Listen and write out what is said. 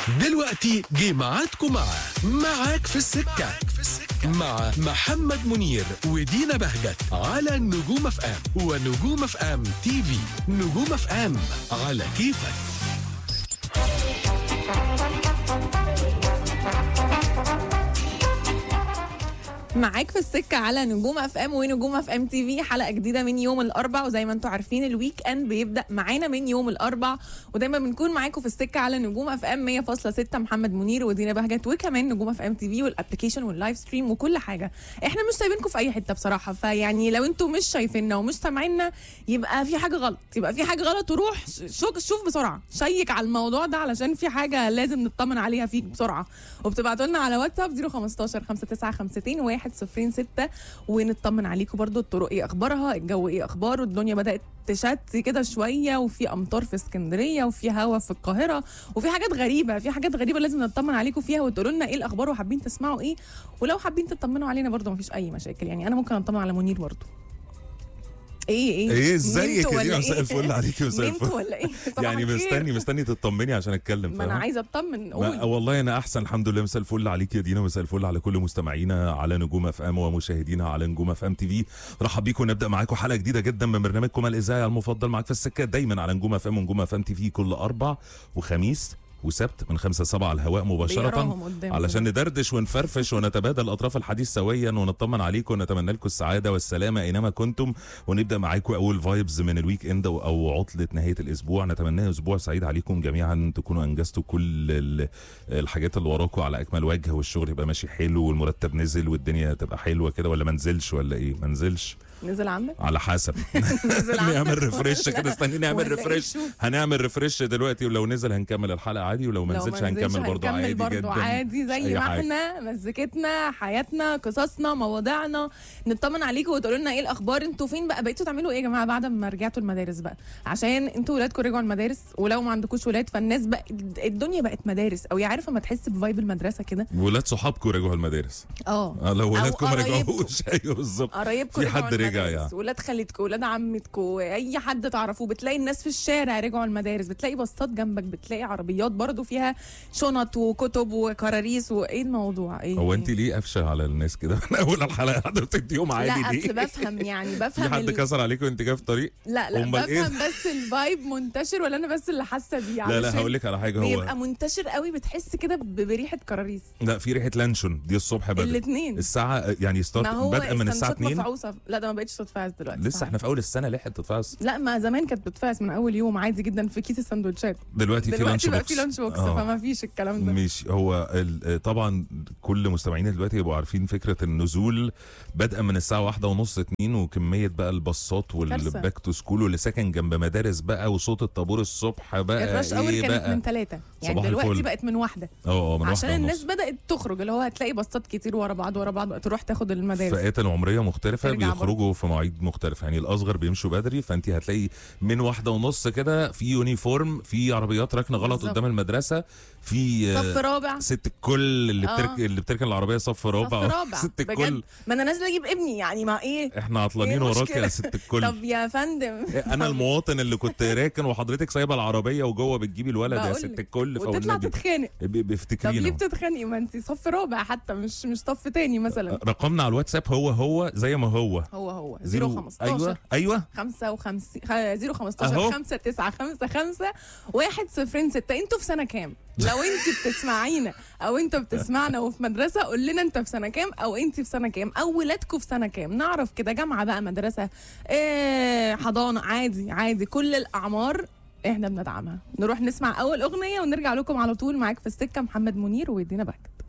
دلوقتي جه ميعادكم مع معاك في السكة مع محمد منير ودينا بهجت على نجوم اف ام ونجوم اف ام تي في نجوم اف ام على كيفك معاك في السكة على نجوم اف ام ونجوم اف ام تي في حلقة جديدة من يوم الاربع وزي ما انتم عارفين الويك اند بيبدأ معانا من يوم الاربع ودايما بنكون معاكم في السكة على نجوم اف ام 100.6 محمد منير ودينا بهجت وكمان نجوم اف ام تي في والابلكيشن واللايف ستريم وكل حاجة احنا مش سايبينكم في اي حتة بصراحة فيعني لو انتم مش شايفيننا ومش سامعيننا يبقى في حاجة غلط يبقى في حاجة غلط وروح شوف شوف بسرعة شيك على الموضوع ده علشان في حاجة لازم نطمن عليها فيك بسرعة وبتبعتوا لنا على واتساب 015 5952 106 ونطمن عليكم برضو الطرق ايه اخبارها الجو ايه اخباره الدنيا بدات تشتي كده شويه وفي امطار في اسكندريه وفي هوا في القاهره وفي حاجات غريبه في حاجات غريبه لازم نطمن عليكم فيها وتقولوا لنا ايه الاخبار وحابين تسمعوا ايه ولو حابين تطمنوا علينا برضو مفيش اي مشاكل يعني انا ممكن اطمن على منير برضو ايه ايه ايه ازيك نمتوا يا ولا دينا مساء إيه؟ الفل عليكي مساء نمتوا الفل ولا ايه صباح يعني الخير. مستني مستني تطمني عشان اتكلم ما انا فاهمة؟ عايزه اطمن ما قول والله انا احسن الحمد لله مساء الفل عليك يا دينا مساء الفل على كل مستمعينا على نجوم اف ام ومشاهدينا على نجوم اف ام تي في رحب بيكم نبدا معاكم حلقه جديده جدا من برنامجكم الاذاعي المفضل معاك في السكه دايما على نجوم اف ام ونجوم اف ام تي في كل اربع وخميس وسبت من خمسة سبعة على الهواء مباشرة بيقراهم قدامه علشان ندردش ونفرفش ونتبادل أطراف الحديث سويا ونطمن عليكم ونتمنى لكم السعادة والسلامة أينما كنتم ونبدأ معاكم أول فايبز من الويك إند أو- أو عطلة نهاية الأسبوع نتمنى أسبوع سعيد عليكم جميعا تكونوا أنجزتوا كل ال- الحاجات اللي وراكم على أكمل وجه والشغل يبقى ماشي حلو والمرتب نزل والدنيا تبقى حلوة كده ولا ما نزلش ولا إيه ما نزلش نزل عندك على حسب نزل عندك نعمل ريفرش ولا- كده استني نعمل ولا إيه؟ ريفرش شوف. هنعمل ريفرش دلوقتي ولو نزل هنكمل الحلقه عادي ولو ما لو نزلش ما هنكمل برضه هنكمل عادي برضو جدا عادي زي أي ما حاجة. احنا مزيكتنا حياتنا قصصنا مواضيعنا نطمن عليكم وتقولوا لنا ايه الاخبار انتوا فين بقى بقيتوا تعملوا ايه يا جماعه بعد ما رجعتوا المدارس بقى عشان انتوا ولادكم رجعوا المدارس ولو ما عندكوش ولاد فالناس بقى الدنيا بقت مدارس او عارفه ما تحس بفايب المدرسه كده ولاد صحابكم رجعوا المدارس اه آه، لو ولادكم ما قرايبكم. رجعوش ايوه بالظبط قرايبكم في رجعوا حد رجع المدارس، يعني. ولاد خالتكم ولاد عمتكم اي حد تعرفوه بتلاقي الناس في الشارع رجعوا المدارس بتلاقي باصات جنبك بتلاقي عربيات برضو فيها شنط وكتب وكراريس وايه الموضوع ايه هو انت ليه قافشه على الناس كده من اول الحلقه قاعده بتديهم عادي لا اصل ليه؟ بفهم يعني في بفهم حد ال... كسر عليكم وانت جاي في طريق؟ لا لا أمال إيه؟ بفهم بس الفايب منتشر ولا انا بس اللي حاسه بيه لا لا علشان هقول لك على حاجه بيبقى هو منتشر قوي بتحس كده ب- بريحه كراريس لا في ريحه لانشون دي الصبح بدري الاثنين الساعه يعني ستارت ما هو بادئه من الساعه السندوتشات 2 مفعوصه لا ده ما بقتش تتفعس دلوقتي لسه احنا في اول السنه لحقت تتفعص لا ما زمان كانت بتتفعس من اول يوم عادي جدا في كيس السندوتشات دلوقتي في لانش دلوقتي بقى بوكس في لانش بوكس آه. فما فيش الكلام ده مش هو ال- طبعا كل مستمعينا دلوقتي يبقوا عارفين فكره النزول بادئه من الساعه واحدة ونص اتنين وكميه بقى الباصات كارثة. والباك تو سكول واللي ساكن جنب مدارس بقى وصوت الطابور الصبح بقى الرش اور ايه كانت بقى من ثلاثة يعني صباح دلوقتي الفل. بقت من واحدة اه اه من عشان واحدة الناس ونص بدأت تخرج اللي هو هتلاقي باصات كتير ورا بعض ورا بعض تروح تاخد المدارس فئات العمريه مختلفه ترجع بيخرجوا في مواعيد مختلفه يعني الاصغر بيمشوا بدري فانت هتلاقي من واحدة ونص كده في يونيفورم في عربيات راكنه غلط بالظبط. قدام المدرسه في آه، صف رابع ست الكل اللي آه. بترك اللي بتركن العربيه صف رابع صف رابع ست الكل بجد ما انا نازله اجيب ابني يعني مع ايه احنا عطلانين إيه وراك المشكلة؟ يا ست الكل طب يا فندم انا المواطن اللي كنت راكن وحضرتك سايبه العربيه وجوه بتجيبي الولد يا بقول ست لك. الكل وتطلع فوالنبي تتخانق ب- طب ليه بيفتكرينا بتتخانقي ما انت صف رابع حتى مش مش صف تاني مثلا رقمنا على الواتساب هو هو زي ما هو هو هو زيرو 015 ايوه ايوه 55 0 15 أهو. 5 9 5 5 1 0 6 انتوا في سنه كام؟ لو انت بتسمعينا او انت بتسمعنا وفي مدرسه قول لنا انت في سنه كام او انت في سنه كام او ولادكم في سنه كام نعرف كده جامعه بقى مدرسه ايه حضانه عادي عادي كل الاعمار احنا بندعمها نروح نسمع اول اغنيه ونرجع لكم على طول معاك في السكه محمد منير ويدينا باك